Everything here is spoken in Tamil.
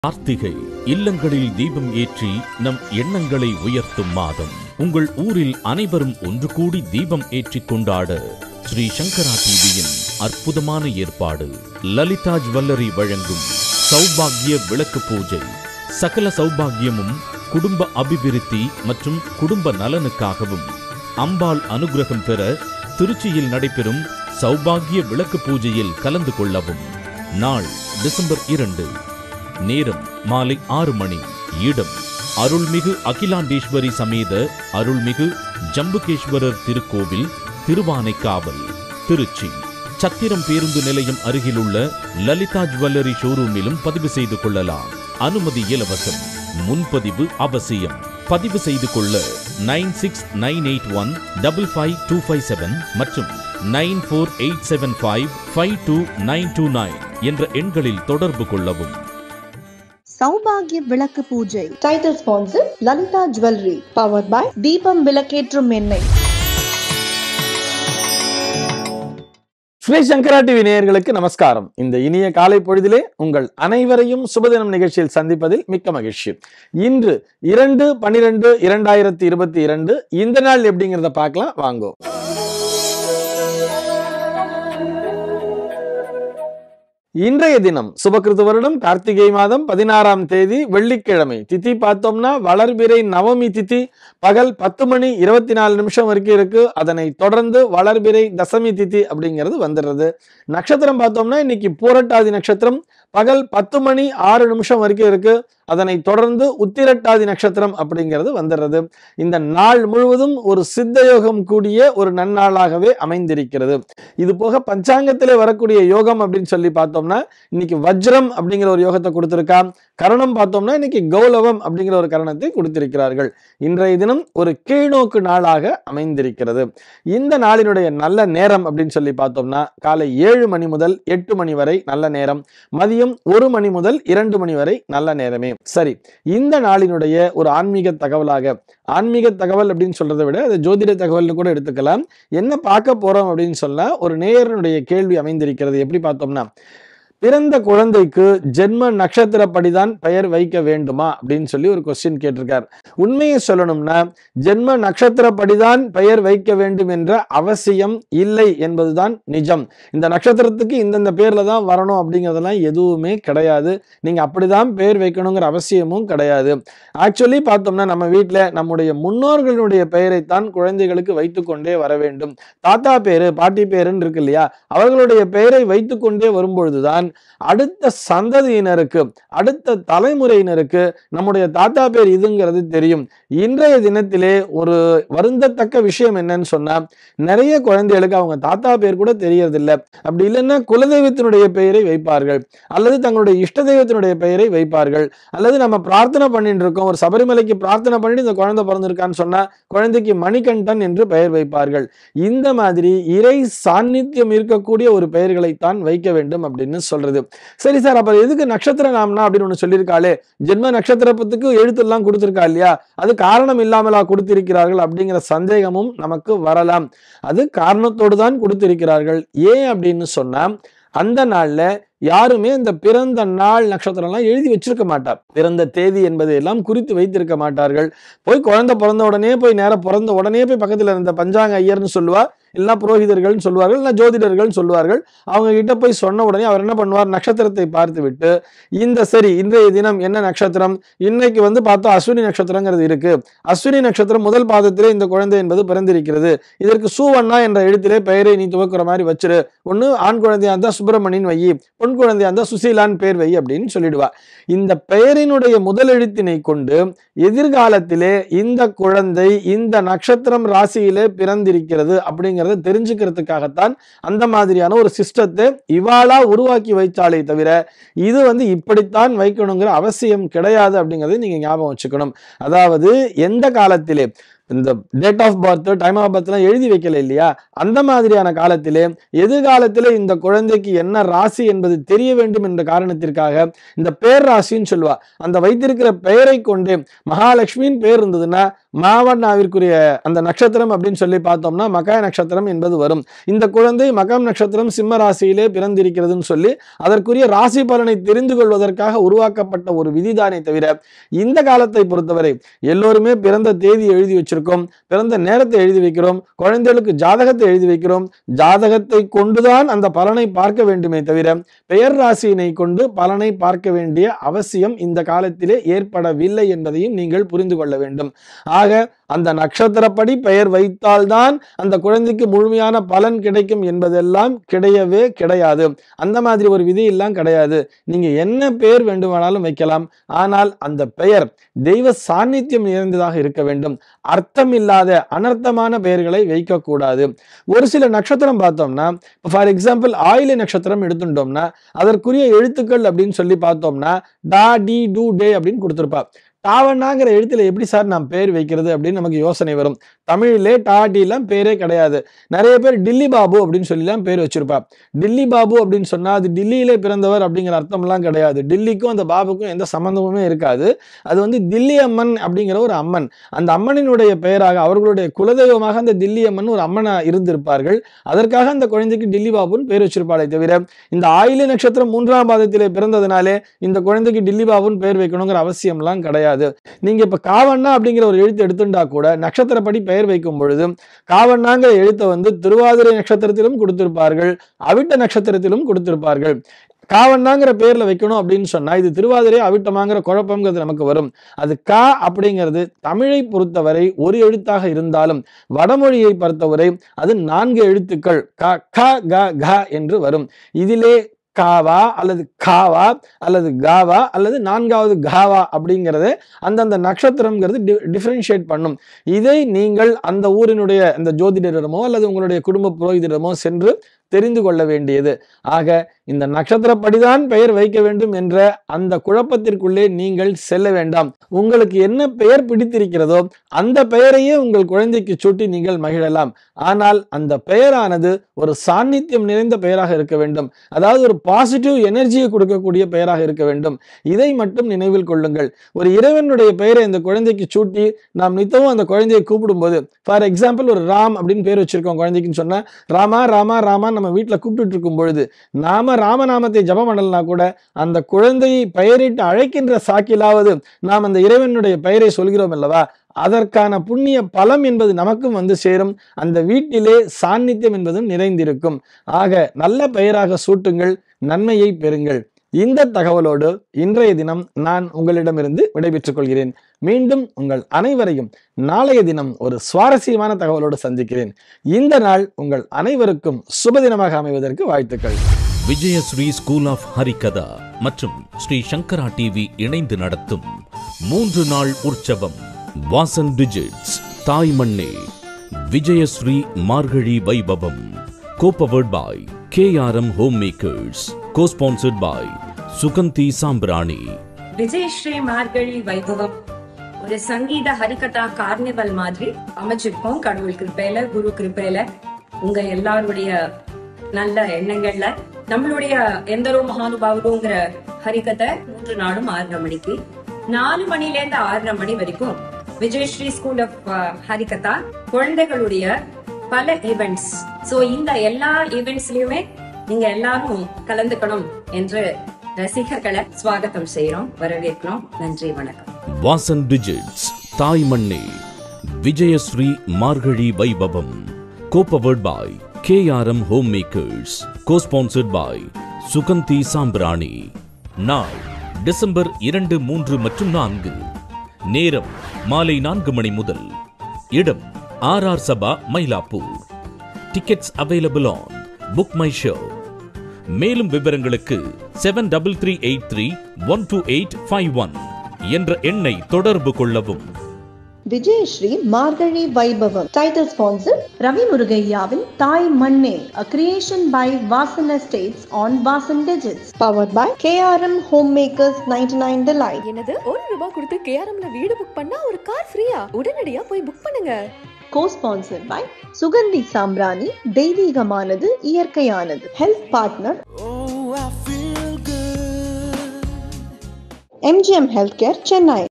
கார்த்திகை இல்லங்களில் தீபம் ஏற்றி நம் எண்ணங்களை உயர்த்தும் மாதம் உங்கள் ஊரில் அனைவரும் ஒன்று கூடி தீபம் ஏற்றிக் கொண்டாட ஸ்ரீ சங்கரா டிவியின் அற்புதமான ஏற்பாடு லலிதா ஜுவல்லரி வழங்கும் சௌபாகிய விளக்கு பூஜை சகல சௌபாகியமும் குடும்ப அபிவிருத்தி மற்றும் குடும்ப நலனுக்காகவும் அம்பாள் அனுகிரகம் பெற திருச்சியில் நடைபெறும் சௌபாகிய விளக்கு பூஜையில் கலந்து கொள்ளவும் நாள் டிசம்பர் இரண்டு நேரம் மாலை ஆறு மணி இடம் அருள்மிகு அகிலாண்டேஸ்வரி சமேத அருள்மிகு ஜம்புகேஸ்வரர் திருக்கோவில் திருவானைக்காவல் திருச்சி சத்திரம் பேருந்து நிலையம் அருகிலுள்ள லலிதா ஜுவல்லரி ஷோரூமிலும் பதிவு செய்து கொள்ளலாம் அனுமதி இலவசம் முன்பதிவு அவசியம் பதிவு செய்து கொள்ள nine six nine eight one double five two five seven மற்றும் nine four eight seven five five two nine two nine என்ற எண்களில் தொடர்பு கொள்ளவும் சௌபாகிய விளக்கு பூஜை title sponsor Lalitha jewellery power by Deepam விளக்கேற்றும் எண்ணெய் ஸ்ரீ சங்கரா டிவி நேயர்களுக்கு நமஸ்காரம் இந்த இனிய காலை பொழுதிலே உங்கள் அனைவரையும் சுபதினம் நிகழ்ச்சியில் சந்திப்பதில் மிக்க மகிழ்ச்சி இன்று இரண்டு பன்னிரெண்டு இரண்டாயிரத்தி இருபத்தி இரண்டு இந்த நாள் எப்படிங்கிறத பார்க்கலாம் வாங்கோ இன்றைய தினம் சுபகிருது வருடம் கார்த்திகை மாதம் பதினாறாம் தேதி வெள்ளிக்கிழமை திதி பார்த்தோம்னா வளர்பிறை நவமி திதி பகல் பத்து மணி இருபத்தி நாலு நிமிஷம் வரைக்கும் இருக்கு அதனை தொடர்ந்து வளர்பிறை தசமி திதி அப்படிங்கிறது வந்துடுறது நட்சத்திரம் பார்த்தோம்னா இன்னைக்கு பூரட்டாதி நட்சத்திரம் பகல் பத்து மணி ஆறு நிமிஷம் வரைக்கும் இருக்கு அதனை தொடர்ந்து உத்திரட்டாதி நட்சத்திரம் அப்படிங்கிறது வந்துடுறது இந்த நாள் முழுவதும் ஒரு சித்த யோகம் கூடிய ஒரு நன்னாளாகவே அமைந்திருக்கிறது இது போக பஞ்சாங்கத்திலே வரக்கூடிய யோகம் அப்படின்னு சொல்லி பார்த்தோம்னா இன்னைக்கு வஜ்ரம் அப்படிங்கிற ஒரு யோகத்தை கொடுத்திருக்கா கரணம் பார்த்தோம்னா இன்னைக்கு கௌலவம் அப்படிங்கிற ஒரு கரணத்தை கொடுத்திருக்கிறார்கள் இன்றைய தினம் ஒரு கீழ்நோக்கு நாளாக அமைந்திருக்கிறது இந்த நாளினுடைய நல்ல நேரம் அப்படின்னு சொல்லி பார்த்தோம்னா காலை ஏழு மணி முதல் எட்டு மணி வரை நல்ல நேரம் மதியம் ஒரு மணி முதல் இரண்டு மணி வரை நல்ல நேரமே சரி இந்த நாளினுடைய ஒரு ஆன்மீக தகவலாக ஆன்மீக தகவல் அப்படின்னு சொல்றதை விட அது ஜோதிட தகவல்னு கூட எடுத்துக்கலாம் என்ன பார்க்க போறோம் அப்படின்னு சொன்னா ஒரு நேயரனுடைய கேள்வி அமைந்திருக்கிறது எப்படி பார்த்தோம்னா பிறந்த குழந்தைக்கு ஜென்ம நட்சத்திரப்படிதான் பெயர் வைக்க வேண்டுமா அப்படின்னு சொல்லி ஒரு கொஸ்டின் கேட்டிருக்கார் உண்மையை சொல்லணும்னா ஜென்ம நட்சத்திரப்படிதான் பெயர் வைக்க வேண்டும் என்ற அவசியம் இல்லை என்பதுதான் நிஜம் இந்த நட்சத்திரத்துக்கு இந்தந்த பேர்ல தான் வரணும் அப்படிங்கிறதெல்லாம் எதுவுமே கிடையாது நீங்க அப்படிதான் பேர் வைக்கணுங்கிற அவசியமும் கிடையாது ஆக்சுவலி பார்த்தோம்னா நம்ம வீட்டில் நம்முடைய முன்னோர்களுடைய பெயரைத்தான் குழந்தைகளுக்கு வைத்துக்கொண்டே வர வேண்டும் தாத்தா பேரு பாட்டி பேருன்னு இருக்கு இல்லையா அவர்களுடைய பெயரை வைத்துக்கொண்டே வரும்பொழுதுதான் அடுத்த சந்ததியினருக்கு அடுத்த தலைமுறையினருக்கு நம்முடைய தாத்தா பேர் இதுங்கிறது தெரியும் இன்றைய தினத்திலே ஒரு வருந்தத்தக்க விஷயம் என்னன்னு சொன்னா நிறைய குழந்தைகளுக்கு அவங்க தாத்தா பேர் கூட தெரியறதில்ல அப்படி இல்லைன்னா குலதெய்வத்தினுடைய பெயரை வைப்பார்கள் அல்லது தங்களுடைய இஷ்ட தெய்வத்தினுடைய பெயரை வைப்பார்கள் அல்லது நம்ம பிரார்த்தனை பண்ணிட்டு இருக்கோம் ஒரு சபரிமலைக்கு பிரார்த்தனை பண்ணிட்டு இந்த குழந்தை பிறந்திருக்கான்னு சொன்னா குழந்தைக்கு மணிகண்டன் என்று பெயர் வைப்பார்கள் இந்த மாதிரி இறை சாநித்தியம் இருக்கக்கூடிய ஒரு பெயர்களைத்தான் வைக்க வேண்டும் அப்படின்னு சொல்றது சரி சார் அப்ப எதுக்கு நட்சத்திர நாம்னா அப்படின்னு ஒண்ணு சொல்லியிருக்காளே ஜென்ம நட்சத்திரத்துக்கு எழுத்தெல்லாம் கொடுத்திருக்கா இல்லையா அது காரணம் இல்லாமலா கொடுத்திருக்கிறார்கள் அப்படிங்கிற சந்தேகமும் நமக்கு வரலாம் அது காரணத்தோடு தான் கொடுத்திருக்கிறார்கள் ஏன் அப்படின்னு சொன்னா அந்த நாள்ல யாருமே இந்த பிறந்த நாள் நட்சத்திரம்லாம் எழுதி வச்சிருக்க மாட்டார் பிறந்த தேதி என்பதை எல்லாம் குறித்து வைத்திருக்க மாட்டார்கள் போய் குழந்தை பிறந்த உடனே போய் நேரம் பிறந்த உடனே போய் பக்கத்துல இருந்த பஞ்சாங்க ஐயர்னு சொல்லுவா இல்லைன்னா புரோகிதர்கள்னு சொல்லுவார்கள் இல்லை ஜோதிடர்கள்னு சொல்லுவார்கள் அவங்க கிட்ட போய் சொன்ன உடனே அவர் என்ன பண்ணுவார் நட்சத்திரத்தை பார்த்து விட்டு இந்த சரி இன்றைய தினம் என்ன நட்சத்திரம் இன்னைக்கு வந்து பார்த்தா அஸ்வினி நட்சத்திரங்கிறது இருக்கு அஸ்வினி நட்சத்திரம் முதல் பாதத்திலே இந்த குழந்தை என்பது பிறந்திருக்கிறது இதற்கு சூவண்ணா என்ற எழுத்திலே பெயரை நீ துவக்கிற மாதிரி வச்சிரு ஒன்று ஆண் குழந்தையா இருந்தா சுப்பிரமணியன் வை பொன் குழந்தையா இருந்தா சுசீலான் பேர் வை அப்படின்னு சொல்லிடுவா இந்த பெயரினுடைய முதல் எழுத்தினை கொண்டு எதிர்காலத்திலே இந்த குழந்தை இந்த நட்சத்திரம் ராசியிலே பிறந்திருக்கிறது அப்படிங்கிறத தெரிஞ்சுக்கிறதுக்காகத்தான் அந்த மாதிரியான ஒரு சிஸ்டத்தை இவாளா உருவாக்கி வைத்தாலே தவிர இது வந்து இப்படித்தான் வைக்கணுங்கிற அவசியம் கிடையாது அப்படிங்கிறதை நீங்க ஞாபகம் வச்சுக்கணும் அதாவது எந்த காலத்திலே இந்த date of birth time of பர்த்லாம் எழுதி வைக்கல இல்லையா அந்த மாதிரியான காலத்திலே எதிர்காலத்திலே இந்த குழந்தைக்கு என்ன ராசி என்பது தெரிய வேண்டும் என்ற காரணத்திற்காக இந்த பேர் ராசின்னு சொல்லுவா அந்த வைத்திருக்கிற பெயரை கொண்டு மகாலட்சுமியின் பேர் இருந்ததுன்னா மாவண்ணாவிற்குரிய அந்த நட்சத்திரம் அப்படின்னு சொல்லி பார்த்தோம்னா மகா நட்சத்திரம் என்பது வரும் இந்த குழந்தை மகம் நட்சத்திரம் சிம்ம ராசியிலே பிறந்திருக்கிறதுன்னு சொல்லி அதற்குரிய ராசி பலனை தெரிந்து கொள்வதற்காக உருவாக்கப்பட்ட ஒரு விதிதானே தவிர இந்த காலத்தை பொறுத்தவரை எல்லோருமே பிறந்த தேதி எழுதி வச்சிருக்கோம் பிறந்த நேரத்தை எழுதி வைக்கிறோம் குழந்தைகளுக்கு ஜாதகத்தை எழுதி வைக்கிறோம் ஜாதகத்தை கொண்டுதான் அந்த பலனை பார்க்க வேண்டுமே தவிர பெயர் ராசியினை கொண்டு பலனை பார்க்க வேண்டிய அவசியம் இந்த காலத்திலே ஏற்படவில்லை என்பதையும் நீங்கள் புரிந்து கொள்ள வேண்டும் ஆக அந்த நட்சத்திரப்படி பெயர் வைத்தால்தான் அந்த குழந்தைக்கு முழுமையான பலன் கிடைக்கும் என்பதெல்லாம் கிடையவே கிடையாது அந்த மாதிரி ஒரு விதி எல்லாம் கிடையாது நீங்க என்ன பெயர் வேண்டுமானாலும் வைக்கலாம் ஆனால் அந்த பெயர் தெய்வ சாநித்தியம் நிறைந்ததாக இருக்க வேண்டும் அர்த்தம் இல்லாத அனர்த்தமான பெயர்களை வைக்கக்கூடாது ஒரு சில நட்சத்திரம் பார்த்தோம்னா ஃபார் எக்ஸாம்பிள் ஆயில நட்சத்திரம் எடுத்துட்டோம்னா அதற்குரிய எழுத்துக்கள் அப்படின்னு சொல்லி பார்த்தோம்னா டா டி டூ டே அப்படின்னு கொடுத்துருப்பா டாவண்ணாங்கிற எழுத்துல எப்படி சார் நான் பேர் வைக்கிறது அப்படின்னு நமக்கு யோசனை வரும் தமிழிலே டாட்டிலாம் பேரே கிடையாது நிறைய பேர் டில்லி பாபு அப்படின்னு சொல்லிலாம் பேர் வச்சிருப்பா டில்லி பாபு அப்படின்னு சொன்னா அது டில்லியிலே பிறந்தவர் அப்படிங்கிற அர்த்தம்லாம் கிடையாது டில்லிக்கும் அந்த பாபுக்கும் எந்த சம்மந்தமுமே இருக்காது அது வந்து தில்லி அம்மன் அப்படிங்கிற ஒரு அம்மன் அந்த அம்மனினுடைய பெயராக அவர்களுடைய குலதெய்வமாக அந்த தில்லி அம்மன் ஒரு அம்மனா இருந்திருப்பார்கள் அதற்காக அந்த குழந்தைக்கு டில்லி பாபுன்னு பேர் வச்சிருப்பாளே தவிர இந்த ஆயில நட்சத்திரம் மூன்றாம் பாதத்திலே பிறந்ததுனாலே இந்த குழந்தைக்கு டில்லி பாபுன்னு பேர் வைக்கணுங்கிற அவசியம்லாம் கிடையாது நீங்க இப்ப காவண்ணா அப்படிங்கிற ஒரு எழுத்து எடுத்துட்டா கூட நட்சத்திரப்படி பெயர் வைக்கும் பொழுது காவண்ணாங்கிற எழுத்தை வந்து திருவாதிரை நட்சத்திரத்திலும் கொடுத்திருப்பார்கள் அவிட்ட நட்சத்திரத்திலும் கொடுத்திருப்பார்கள் காவண்ணாங்கிற பேர்ல வைக்கணும் அப்படின்னு சொன்னா இது திருவாதிரை அவிட்டமாங்கிற குழப்பம்ங்கிறது நமக்கு வரும் அது கா அப்படிங்கிறது தமிழை பொறுத்தவரை ஒரு எழுத்தாக இருந்தாலும் வடமொழியை பொறுத்தவரை அது நான்கு எழுத்துக்கள் க க க க என்று வரும் இதிலே காவா அல்லது காவா அல்லது காவா அல்லது நான்காவது காவா அப்படிங்கிறத அந்தந்த நட்சத்திரம்ங்கிறது டிஃபரன்ஷியேட் பண்ணும் இதை நீங்கள் அந்த ஊரினுடைய அந்த ஜோதிடரிடமோ அல்லது உங்களுடைய குடும்ப புரோகிதரிடமோ சென்று தெரிந்து கொள்ள வேண்டியது ஆக இந்த நட்சத்திரப்படிதான் பெயர் வைக்க வேண்டும் என்ற அந்த குழப்பத்திற்குள்ளே நீங்கள் செல்ல வேண்டாம் உங்களுக்கு என்ன பெயர் பிடித்திருக்கிறதோ அந்த பெயரையே உங்கள் குழந்தைக்கு சூட்டி நீங்கள் மகிழலாம் ஆனால் அந்த பெயரானது ஒரு சாநித்தியம் நிறைந்த பெயராக இருக்க வேண்டும் அதாவது ஒரு பாசிட்டிவ் எனர்ஜியை கொடுக்கக்கூடிய பெயராக இருக்க வேண்டும் இதை மட்டும் நினைவில் கொள்ளுங்கள் ஒரு இறைவனுடைய பெயரை இந்த குழந்தைக்கு சூட்டி நாம் நித்தமும் அந்த குழந்தையை கூப்பிடும்போது ஃபார் எக்ஸாம்பிள் ஒரு ராம் அப்படின்னு பேர் வச்சிருக்கோம் குழந்தைக்குன்னு சொன்னா ராமா ராமா ராமா நம்ம வீட்டில் கூப்பிட்டு இருக்கும் பொழுது நாம ராமநாமத்தை ஜபம் பண்ணலனா கூட அந்த குழந்தையை பெயரிட்டு அழைக்கின்ற சாக்கிலாவது நாம் அந்த இறைவனுடைய பெயரை சொல்கிறோம் அல்லவா அதற்கான புண்ணிய பலம் என்பது நமக்கும் வந்து சேரும் அந்த வீட்டிலே சாநித்தியம் என்பதும் நிறைந்திருக்கும் ஆக நல்ல பெயராக சூட்டுங்கள் நன்மையை பெறுங்கள் இந்த தகவலோடு இன்றைய தினம் நான் உங்களிடமிருந்து விடைபெற்றுக் கொள்கிறேன் மீண்டும் உங்கள் அனைவரையும் நாளைய தினம் ஒரு சுவாரஸ்யமான தகவலோடு சந்திக்கிறேன் இந்த நாள் உங்கள் அனைவருக்கும் சுபதினமாக அமைவதற்கு வாழ்த்துக்கள் விஜயஸ்ரீ ஸ்கூல் ஆஃப் ஹரிகதா மற்றும் ஸ்ரீ சங்கரா டிவி இணைந்து நடத்தும் மூன்று நாள் உற்சவம் வாசன் டிஜிட்ஸ் தாய் மண்ணே விஜயஸ்ரீ மார்கழி வைபவம் copowered by K R M home makers cosponsored by Sugandhi சாம்பிராணி விஜயஸ்ரீ மார்கழி வைபவம் ஒரு சங்கீத ஹரிகதா கார்னிவல் மாதிரி அமைச்சிருக்கோம் கடவுள் கிருப்பையில குரு கிருப்பையில உங்க எல்லாருடைய நல்ல எண்ணங்கள்ல நம்மளுடைய எந்தரோ மகானுபாவரோங்கிற ஹரிகதை மூன்று நாளும் ஆறரை மணிக்கு நாலு மணில இருந்து ஆறரை மணி வரைக்கும் விஜயஸ்ரீ ஸ்கூல் ஆஃப் ஹரிகதா குழந்தைகளுடைய பல ஈவெண்ட்ஸ் சோ இந்த எல்லா ஈவெண்ட்ஸ்லயுமே நீங்க எல்லாரும் கலந்துக்கணும் என்று ரசிகர்களை ஸ்வாகத்தம் செய்யறோம் வரவேற்கிறோம் நன்றி வணக்கம் வாசன் டிஜிட்ஸ் தாய் மண்ணே விஜயஸ்ரீ மார்கழி வைபவம் copowered by K R M home makers cosponsored by Sugandhi சாம்பிராணி நாள் டிசம்பர் இரண்டு மூன்று மற்றும் நான்கு நேரம் மாலை நான்கு மணி முதல் இடம் R R Sabha Mylapore tickets available on book my show மேலும் விவரங்களுக்கு seven double three eight three one two eight five one என்ற எண்ணை தொடர்பு கொள்ளவும் விஜயஸ்ரீ மார்கழி வைபவம் டைட்டில் ஸ்பான்சர் ரவி முருகையாவின் தாய் மண்ணே a creation by Vasan estates an Vasan digits powered by KRM home makers ninety nine delight என்னது ஒரு ரூபாய் கொடுத்து கேஆர்எம்ல வீடு புக் பண்ணா ஒரு கார் ஃப்ரீயா உடனடியா போய் புக் பண்ணுங்க co-sponsored by சுகந்தி சாம்ராணி தெய்வீகமானது இயற்கையானது health partner MGM health care Chennai